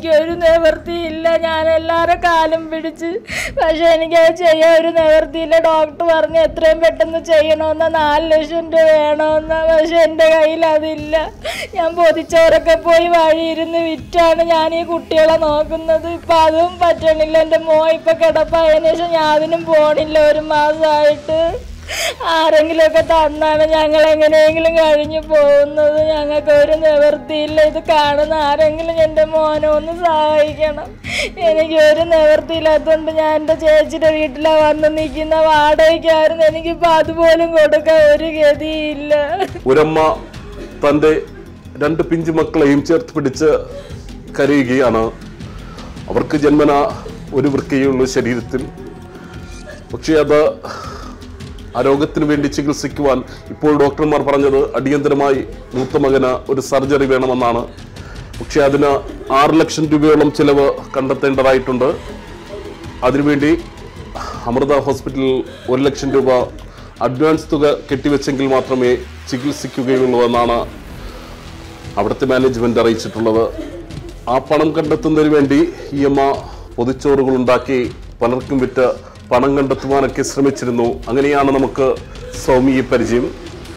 എനിക്കൊരു നിവൃത്തിയില്ല ഞാൻ എല്ലാവരുടെ കാലും പിടിച്ച് പക്ഷെ എനിക്കത് ചെയ്യാൻ ഒരു നിവൃത്തിയില്ല ഡോക്ടർ പറഞ്ഞു എത്രയും പെട്ടെന്ന് ചെയ്യണമെന്ന നാല് ലക്ഷം രൂപ വേണമെന്ന പക്ഷെ എൻ്റെ കയ്യിൽ അതില്ല ഞാൻ പൊതിച്ചോറൊക്കെ പോയി വഴിയിരുന്ന് വിറ്റാണ് ഞാൻ ഈ കുട്ടികളെ നോക്കുന്നത് ഇപ്പം അതും പറ്റണില്ല എൻ്റെ മോ ഇപ്പം കിടപ്പായതിനു ശേഷം ഞാൻ അതിനും പോണില്ല ഒരു മാസമായിട്ട് ആരെങ്കിലുമൊക്കെ തന്നാണ് ഞങ്ങൾ എങ്ങനെയെങ്കിലും കഴിഞ്ഞു പോകുന്നത് ഞങ്ങൾക്ക് ഒരു നിവൃത്തിയില്ല ഇത് കാണുന്ന ആരെങ്കിലും എൻ്റെ മോനെ ഒന്ന് സഹായിക്കണം എനിക്ക് ഒരു നിവൃത്തിയില്ലാത്തതുകൊണ്ട് ഞാൻ എൻ്റെ ചേച്ചിയുടെ വീട്ടിലാണ് വന്ന് നിൽക്കുന്ന വാടകയ്ക്കായിരുന്നു എനിക്കിപ്പോൾ അതുപോലും കൊടുക്കാൻ ഒരു ഗതിയില്ല ഒരമ്മ തൻ്റെ രണ്ട് പിഞ്ചു മക്കളെയും ചേർത്ത് പിടിച്ച് കരയുകയാണ് അവർക്ക് ജന്മന ഒരു വൃക്കയുള്ളൂ ശരീരത്തിൽ പക്ഷേ അത് ആ രോഗത്തിന് വേണ്ടി ചികിത്സിക്കുവാൻ ഇപ്പോൾ ഡോക്ടർമാർ പറഞ്ഞത് അടിയന്തരമായി മൂത്ത മകന് ഒരു സർജറി വേണമെന്നാണ് പക്ഷേ അതിന് ആറ് ലക്ഷം രൂപയോളം ചിലവ് കണ്ടെത്തേണ്ടതായിട്ടുണ്ട് അതിനുവേണ്ടി അമൃത ഹോസ്പിറ്റലിൽ ഒരു ലക്ഷം രൂപ അഡ്വാൻസ് തുക കെട്ടിവെച്ചെങ്കിൽ മാത്രമേ ചികിത്സിക്കുകയുള്ളൂ എന്നാണ് അവിടുത്തെ മാനേജ്മെന്റ് അറിയിച്ചിട്ടുള്ളത് ആ പണം കണ്ടെത്തുന്നതിന് വേണ്ടി ഈ അമ്മ പൊതിച്ചോറുകൾ ഉണ്ടാക്കി പലർക്കും വിറ്റ് പണം കണ്ടെത്തുവാനൊക്കെ ശ്രമിച്ചിരുന്നു അങ്ങനെയാണ് നമുക്ക് സൗമിയെ പരിചയം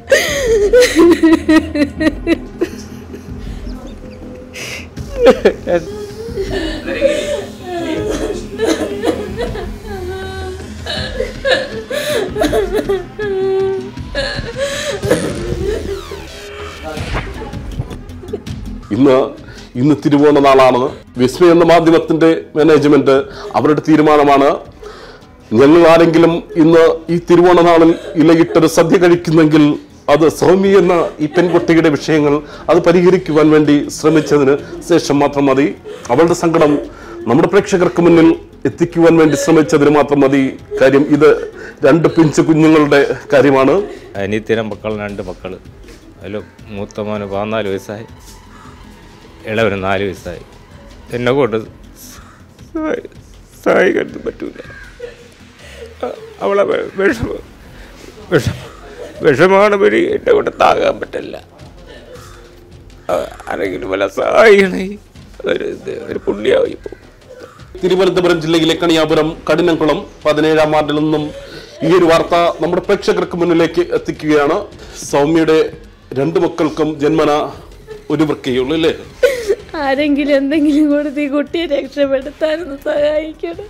ഇന്ന് ഇന്ന് തിരുവോണ നാളാണ് വിസ്മയ എന്ന മാധ്യമത്തിന്റെ മാനേജ്മെന്റ് അവരുടെ തീരുമാനമാണ് ഞങ്ങൾ ആരെങ്കിലും ഇന്ന് ഈ തിരുവോണ നാളിൽ ഇലയിട്ടൊരു സദ്യ കഴിക്കുന്നെങ്കിൽ അത് സൗമി എന്ന ഈ പെൺകുട്ടിയുടെ വിഷയങ്ങൾ അത് പരിഹരിക്കുവാൻ വേണ്ടി ശ്രമിച്ചതിന് ശേഷം മാത്രം മതി അവളുടെ സങ്കടം നമ്മുടെ പ്രേക്ഷകർക്ക് മുന്നിൽ എത്തിക്കുവാൻ വേണ്ടി ശ്രമിച്ചതിന് മാത്രം മതി കാര്യം ഇത് രണ്ട് പിഞ്ചു കുഞ്ഞുങ്ങളുടെ കാര്യമാണ് അനിയത്തിയുടെ മക്കൾ രണ്ട് മക്കൾ അതിൽ മൂത്ത മോന് പതിനാല് വയസ്സായി ഇളവന് നാല് വയസ്സായി എന്നെ കൊണ്ട് സഹായി- സഹായിക്കാൻ പറ്റൂല അ- അവളെ വെ- വിഷമ വിഷമ വിഷമാണ് വരി എന്നെ കൊണ്ട് താങ്ങാൻ പറ്റില്ല അ- ആരെങ്കിലും വല്ല സഹായിക്കണേ അതൊരു ഇത് ഒരു പുണ്യമായി പോകും തിരുവനന്തപുരം ജില്ലയിലെ കണിയാപുരം കഠിനംകുളം പതിനേഴാം വാർഡിൽ നിന്നും ഈ ഒരു വാർത്ത നമ്മുടെ പ്രേക്ഷകർക്ക് മുന്നിലേക്ക് എത്തിക്കുകയാണ് സൗമ്യയുടെ രണ്ട് മക്കൾക്കും ജന്മന ഒരു വൃക്കയുള്ളൂ അല്ലേ ആരെങ്കിലും എന്തെങ്കിലും കൊടുത്ത് ഈ കുട്ടിയെ രക്ഷപ്പെടുത്താനൊന്ന് സഹായിക്കണം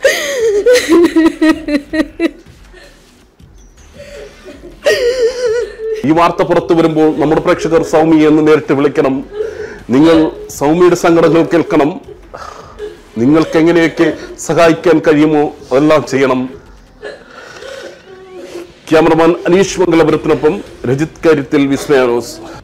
ഈ വാർത്ത പുറത്തു വരുമ്പോൾ നമ്മുടെ പ്രേക്ഷകർ സൗമ്യ എന്ന് നേരിട്ട് വിളിക്കണം നിങ്ങൾ സൗമ്യയുടെ സങ്കടങ്ങൾ കേൾക്കണം നിങ്ങൾക്ക് എങ്ങനെയൊക്കെ സഹായിക്കാൻ കഴിയുമോ അതെല്ലാം ചെയ്യണം ക്യാമറമാൻ അനീഷ് മംഗലപുരത്തിനൊപ്പം രജിത് കാര്യത്തിൽ വിസ്മയ ന്യൂസ്